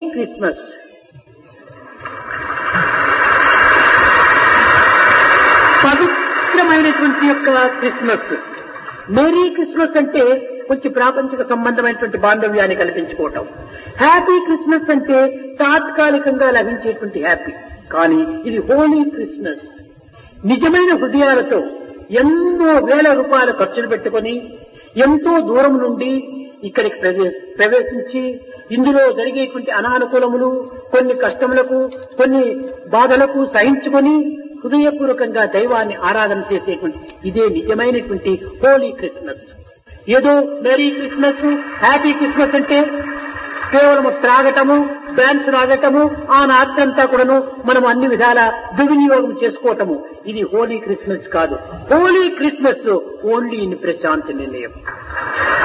Christmas పవిత్రమైనటువంటి యొక్క Christmas merry Christmas అంటే కొంచెం ప్రాపంచిక సంబంధమైనటువంటి బాంధవ్యాన్ని కల్పించుకోవటం హ్యాపీ క్రిస్మస్ అంటే తాత్కాలికంగా లభించేటువంటి హ్యాపీ కానీ ఇది హోలీ క్రిస్మస్ నిజమైన హృదయాలతో ఎన్నో వేల రూపాయలు ఖర్చులు పెట్టుకొని ఎంతో దూరం నుండి ఇక్కడికి ప్రవే- ప్రవేశించి ఇందులో జరిగేటువంటి అనానుకూలములు కొన్ని కష్టములకు కొన్ని బాధలకు సహించుకొని హృదయపూర్వకంగా దైవాన్ని ఆరాధన చేసేటువంటి ఇదే నిజమైనటువంటి హోలీ క్రిస్మస్ ఏదో మెరీ క్రిస్మస్ హ్యాపీ క్రిస్మస్ అంటే కేవలం త్రాగటము డాన్స్ రాగటము ఆ నాట్యంతా కూడాను మనం అన్ని విధాల దుర్వినియోగం చేసుకోవటము ఇది హోలీ క్రిస్మస్ కాదు holy Christmas only in Prashanti నిలయం